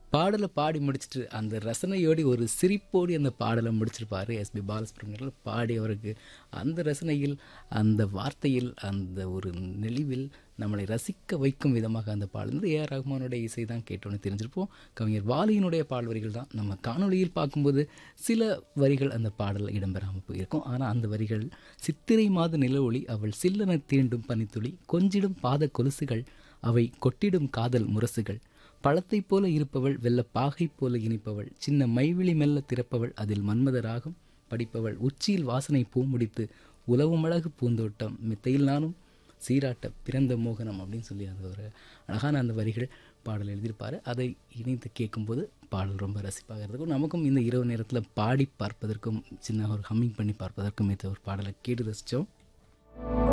பாடலை பாடி முடிச்சுட்டு அந்த ரசனையோடு ஒரு சிரிப்போடு அந்த பாடலை முடிச்சிருப்பாரு எஸ்பி பாலசுப்ரமணியன் பாடி அவருக்கு அந்த ரசனையில் அந்த வார்த்தையில் அந்த ஒரு நெளிவில் நம்மளை ரசிக்க வைக்கும் விதமாக அந்த பாடல் வந்து ஏஆர் ரஹ்மானுடைய இசை தான் கேட்டோன்னு தெரிஞ்சிருப்போம் கவிஞர் வாலியினுடைய பாடல் வரிகள் தான் நம்ம காணொளியில் பார்க்கும்போது சில வரிகள் அந்த பாடலில் இடம்பெறாமல் போயிருக்கும் ஆனால் அந்த வரிகள் சித்திரை மாத நிலவொளி அவள் சில்லென தீண்டும் பனித்துளி கொஞ்சிடும் பாத கொலுசுகள் அவை கொட்டிடும் காதல் முரசுகள் பழத்தைப் போல இருப்பவள் வெள்ள பாகை போல இனிப்பவள் சின்ன மைவிழி மெல்ல திறப்பவள் அதில் மன்மத ராகம் படிப்பவள் உச்சியில் வாசனை பூ முடித்து உலவும் அழகு பூந்தோட்டம் மித்தையில் நானும் சீராட்ட பிறந்த மோகனம் அப்படின்னு சொல்லி அந்த ஒரு அழகான அந்த வரிகள் பாடல் எழுதியிருப்பார் அதை இணைத்து கேட்கும்போது பாடல் ரொம்ப ரசிப்பாக இருக்கும் நமக்கும் இந்த இரவு நேரத்தில் பாடி பார்ப்பதற்கும் சின்ன ஒரு ஹம்மிங் பண்ணி பார்ப்பதற்கும் ஏற்ற ஒரு பாடலை கேட்டு ரசித்தோம்